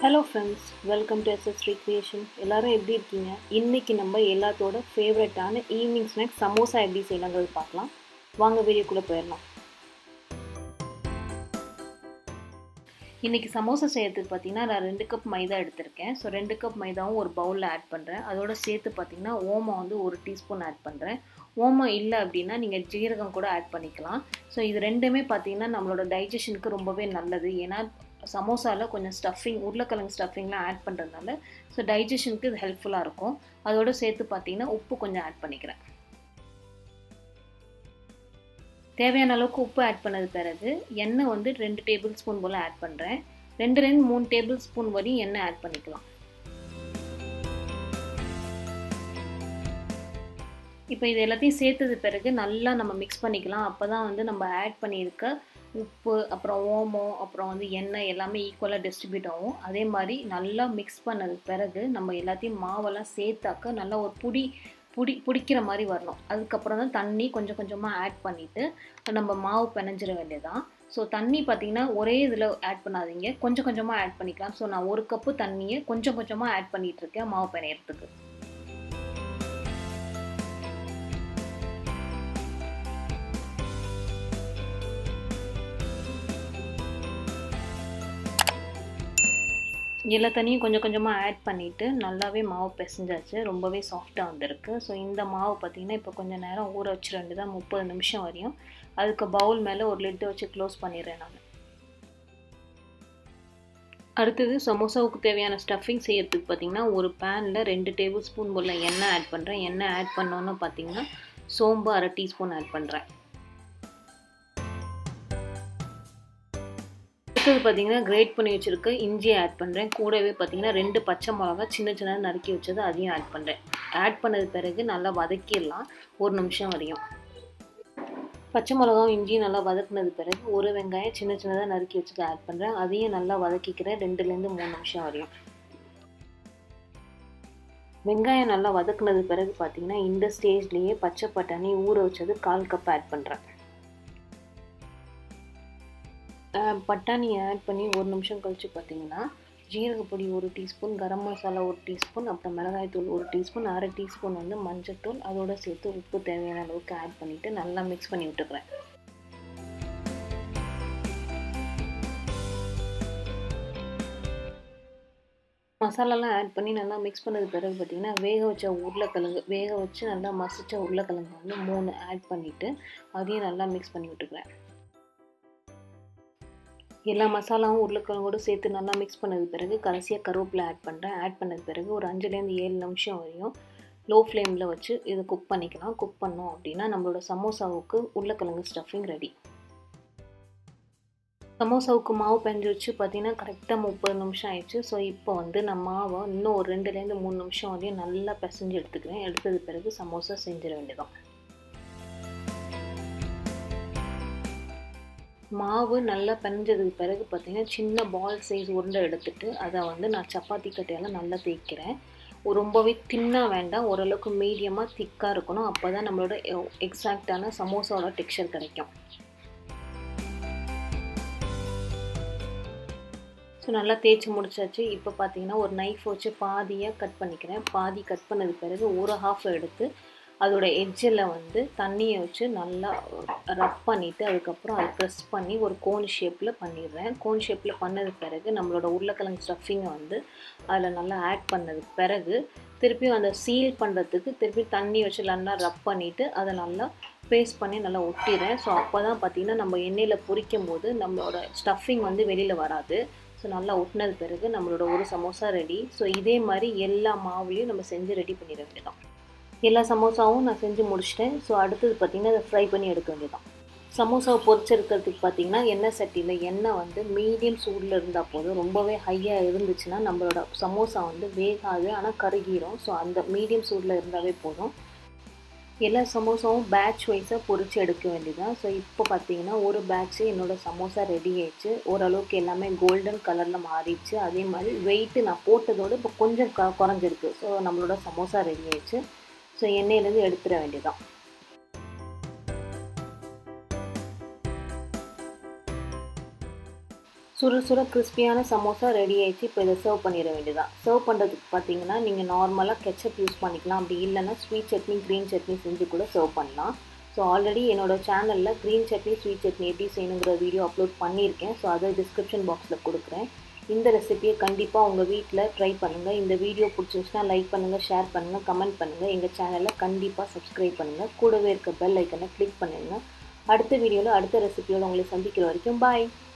hello friends welcome to SS recreation எல்லாரும் எப்படி இருக்கீங்க இன்றைக்கி நம்ம எல்லாத்தோட ஃபேவரட்டான ஈவினிங் ஸ்நாக்ஸ் சமோசா எப்படி செய்யலாங்கிறது பார்க்கலாம் வாங்க வீடியோக்குள்ளே போயிடலாம் இன்றைக்கி சமோசா செய்யறதுக்கு பார்த்தீங்கன்னா நான் ரெண்டு கப் மைதா எடுத்திருக்கேன் ஸோ ரெண்டு கப் மைதாவும் ஒரு பவுலில் ஆட் பண்ணுறேன் அதோட சேர்த்து பார்த்தீங்கன்னா ஓமம் வந்து ஒரு டீஸ்பூன் ஆட் பண்ணுறேன் ஓமம் இல்லை அப்படின்னா நீங்கள் ஜீரகம் கூட ஆட் பண்ணிக்கலாம் ஸோ இது ரெண்டுமே பார்த்தீங்கன்னா நம்மளோட டைஜஷனுக்கு ரொம்பவே நல்லது ஏன்னா சமோசாவில் கொஞ்சம் ஸ்டஃபிங் உருளைக்கிழங்கு ஸ்டஃபிங்லாம் ஆட் பண்ணுறதுனால ஸோ டைஜஷனுக்கு இது ஹெல்ப்ஃபுல்லாக இருக்கும் அதோட சேர்த்து பார்த்தீங்கன்னா உப்பு கொஞ்சம் ஆட் பண்ணிக்கிறேன் தேவையான அளவுக்கு உப்பு ஆட் பண்ணது பிறகு எண்ணெய் வந்து ரெண்டு டேபிள் ஸ்பூன் போல் ஆட் பண்ணுறேன் ரெண்டு ரெண்டு மூணு டேபிள் ஸ்பூன் வரையும் எண்ணெய் ஆட் பண்ணிக்கலாம் இப்போ இது எல்லாத்தையும் சேர்த்தது பிறகு நல்லா நம்ம மிக்ஸ் பண்ணிக்கலாம் அப்போ தான் வந்து நம்ம ஆட் பண்ணியிருக்க உப்பு அப்புறம் ஓமம் அப்புறம் வந்து எண்ணெய் எல்லாமே ஈக்குவலாக டிஸ்ட்ரிபியூட் ஆகும் அதே மாதிரி நல்லா மிக்ஸ் பண்ணது பிறகு நம்ம எல்லாத்தையும் மாவெல்லாம் சேர்த்தாக்க நல்லா ஒரு புடி புடி பிடிக்கிற மாதிரி வரணும் அதுக்கப்புறம் தான் தண்ணி கொஞ்சம் கொஞ்சமாக ஆட் பண்ணிவிட்டு நம்ம மாவு பிணைஞ்சிட வேண்டியதான் ஸோ தண்ணி பார்த்திங்கன்னா ஒரே இதில் ஆட் பண்ணாதீங்க கொஞ்சம் கொஞ்சமாக ஆட் பண்ணிக்கலாம் ஸோ நான் ஒரு கப்பு தண்ணியை கொஞ்சம் கொஞ்சமாக ஆட் பண்ணிகிட்ருக்கேன் மாவு பிணையறதுக்கு எல்லா தண்ணியும் கொஞ்சம் கொஞ்சமாக ஆட் பண்ணிவிட்டு நல்லாவே மாவு பிசைஞ்சாச்சு ரொம்பவே சாஃப்டாக வந்திருக்கு ஸோ இந்த மாவு பார்த்திங்கன்னா இப்போ கொஞ்சம் நேரம் ஊற வச்சு ரெண்டு தான் முப்பது நிமிஷம் வரையும் அதுக்கு பவுல் மேலே ஒரு லிட்டு வச்சு க்ளோஸ் பண்ணிடுறேன் நான் அடுத்தது சமோசாவுக்கு தேவையான ஸ்டஃபிங் செய்யறதுக்கு பார்த்திங்கன்னா ஒரு பேனில் ரெண்டு டேபிள் ஸ்பூன் போல் எண்ணெய் ஆட் பண்ணுறேன் எண்ணெய் ஆட் பண்ணோன்னு பார்த்திங்கன்னா சோம்பு அரை டீஸ்பூன் ஆட் பண்ணுறேன் அடுத்தது பார்த்தீங்கன்னா கிரேட் பண்ணி வச்சுருக்க இஞ்சியை ஆட் பண்ணுறேன் கூடவே பார்த்தீங்கன்னா ரெண்டு பச்சை மிளகா சின்ன சின்ன நறுக்கி வச்சது அதையும் ஆட் பண்ணுறேன் ஆட் பண்ணது பிறகு நல்லா வதக்கிடலாம் ஒரு நிமிஷம் வரையும் பச்சை மிளகாவும் இஞ்சியும் நல்லா வதக்குனது பிறகு ஒரு வெங்காயம் சின்ன சின்னதாக நறுக்கி வச்சது ஆட் பண்ணுறேன் அதையும் நல்லா வதக்கிக்கிறேன் ரெண்டுலேருந்து மூணு நிமிஷம் வரையும் வெங்காயம் நல்லா வதக்குனது பிறகு பார்த்தீங்கன்னா இந்த ஸ்டேஜ்லேயே பச்சை பட்டாணி ஊற வச்சது கால் கப் ஆட் பண்ணுறேன் பட்டாணியை ஆட் பண்ணி ஒரு நிமிஷம் கழித்து பார்த்தீங்கன்னா ஜீரகப்பொடி ஒரு டீஸ்பூன் கரம் மசாலா ஒரு டீஸ்பூன் அப்புறம் மிளகாய்த்தூள் ஒரு டீஸ்பூன் அரை டீஸ்பூன் வந்து மஞ்சள்தூள் அதோடு சேர்த்து உப்பு தேவையான அளவுக்கு ஆட் பண்ணிவிட்டு நல்லா மிக்ஸ் பண்ணி விட்டுக்கிறேன் மசாலாலாம் ஆட் பண்ணி நல்லா மிக்ஸ் பண்ணது பிறகு பார்த்திங்கன்னா வேக வச்ச உருளைக்கிழங்கு வேக வச்சு நல்லா மசித்த உருளைக்கிழங்கு வந்து மூணு ஆட் பண்ணிவிட்டு அதையும் நல்லா மிக்ஸ் பண்ணி விட்டுக்கிறேன் எல்லா மசாலாவும் உருளைக்கிழங்கோடு சேர்த்து நல்லா மிக்ஸ் பண்ணது பிறகு கடைசியாக கருவேப்பிலை ஆட் பண்ணுறேன் ஆட் பண்ணது பிறகு ஒரு அஞ்சுலேருந்து ஏழு நிமிஷம் வரையும் லோ ஃப்ளேமில் வச்சு இதை குக் பண்ணிக்கலாம் குக் பண்ணோம் அப்படின்னா நம்மளோட சமோசாவுக்கு உருளைக்கிழங்கு ஸ்டஃபிங் ரெடி சமோசாவுக்கு மாவு பெஞ்சு வச்சு பார்த்திங்கன்னா கரெக்டாக முப்பது நிமிஷம் ஆயிடுச்சு ஸோ இப்போ வந்து நான் மாவை இன்னும் ஒரு ரெண்டுலேருந்து மூணு நிமிஷம் வரையும் நல்லா பிசைஞ்சு எடுத்துக்கிறேன் எடுத்தது பிறகு சமோசா செஞ்சிட வேண்டியதான் மாவு நல்லா பிணைஞ்சதுக்கு பிறகு பார்த்தீங்கன்னா சின்ன பால் சைஸ் உருண்டை எடுத்துட்டு அதை வந்து நான் சப்பாத்தி கட்டையால் நல்லா தேய்க்கிறேன் ரொம்பவே தின்னாக வேண்டாம் ஓரளவுக்கு மீடியமாக திக்காக இருக்கணும் அப்போ தான் நம்மளோட எக்ஸாக்டான சமோசாவோட டெக்ஸ்சர் கிடைக்கும் ஸோ நல்லா தேய்ச்சி முடிச்சாச்சு இப்போ பார்த்தீங்கன்னா ஒரு நைஃப் வச்சு பாதியாக கட் பண்ணிக்கிறேன் பாதி கட் பண்ணது பிறகு ஒரு ஹாஃப் எடுத்து அதோட எட்ஜில் வந்து தண்ணியை வச்சு நல்லா ரப் பண்ணிவிட்டு அதுக்கப்புறம் அதை ப்ரெஸ் பண்ணி ஒரு கோன் ஷேப்பில் பண்ணிடுறேன் கோன் ஷேப்பில் பண்ணது பிறகு நம்மளோட உருளைக்கிழங்கு ஸ்டஃபிங்கை வந்து அதில் நல்லா ஆட் பண்ணது பிறகு திருப்பியும் அந்த சீல் பண்ணுறதுக்கு திருப்பி தண்ணி வச்சு நல்லா ரப் பண்ணிவிட்டு அதை நல்லா பேஸ்ட் பண்ணி நல்லா ஒட்டிடுறேன் ஸோ அப்போ தான் பார்த்திங்கன்னா நம்ம எண்ணெயில் பொரிக்கும் போது நம்மளோட ஸ்டஃபிங் வந்து வெளியில் வராது ஸோ நல்லா ஒட்டினது பிறகு நம்மளோட ஒரு சமோசா ரெடி ஸோ இதே மாதிரி எல்லா மாவுலேயும் நம்ம செஞ்சு ரெடி பண்ணிட வேண்டியதான் எல்லா சமோசாவும் நான் செஞ்சு முடிச்சிட்டேன் ஸோ அடுத்தது பார்த்திங்கன்னா அதை ஃப்ரை பண்ணி எடுக்க வேண்டியதான் சமோசாவை பொரிச்செடுக்கிறதுக்கு பார்த்திங்கன்னா எண்ணெய் சட்டியில் எண்ணெய் வந்து மீடியம் சூடில் இருந்தால் போதும் ரொம்பவே ஹையாக இருந்துச்சுன்னா நம்மளோட சமோசா வந்து வேகாது ஆனால் கருகிரும் ஸோ அந்த மீடியம் சூடில் இருந்தாவே போதும் எல்லா சமோசாவும் பேட்ச் வைஸாக பொரித்து எடுக்க வேண்டியதான் ஸோ இப்போ பார்த்தீங்கன்னா ஒரு பேட்ச்சு என்னோடய சமோசா ரெடி ஆயிடுச்சு ஓரளவுக்கு எல்லாமே கோல்டன் கலரில் மாறிடுச்சு அதே மாதிரி வெயிட்டு நான் போட்டதோடு இப்போ கொஞ்சம் க குறைஞ்சிருக்கு ஸோ நம்மளோட சமோசா ரெடி ஆயிடுச்சு ஸோ எண்ணெயிலேருந்து எடுத்துட வேண்டியதான் சுட சுட கிறிஸ்பியான சமோசா ரெடி ஆயிடுச்சு இப்போ இதை சர்வ் பண்ணிட வேண்டியதான் சர்வ் பண்ணுறதுக்கு பார்த்தீங்கன்னா நீங்கள் நார்மலாக கெச்சப் யூஸ் பண்ணிக்கலாம் அப்படி இல்லைன்னா ஸ்வீட் சட்னி க்ரீன் சட்னி செஞ்சு கூட சர்வ் பண்ணலாம் ஸோ ஆல்ரெடி என்னோடய சேனலில் க்ரீன் சட்னி ஸ்வீட் சட்னி எப்படி செய்யணுங்கிற வீடியோ அப்லோட் பண்ணியிருக்கேன் ஸோ அதை டிஸ்கிரிப்ஷன் பாக்ஸில் கொடுக்குறேன் இந்த ரெசிபியை கண்டிப்பாக உங்கள் வீட்டில் ட்ரை பண்ணுங்கள் இந்த வீடியோ பிடிச்சிருந்துச்சுன்னா லைக் பண்ணுங்கள் ஷேர் பண்ணுங்கள் கமெண்ட் பண்ணுங்கள் எங்கள் சேனலை கண்டிப்பாக சப்ஸ்கிரைப் பண்ணுங்கள் கூடவே இருக்க பெல் ஐக்கனை கிளிக் பண்ணிடுங்க அடுத்த வீடியோவில் அடுத்த ரெசிபியோட உங்களை சந்திக்கிற வரைக்கும் பாய்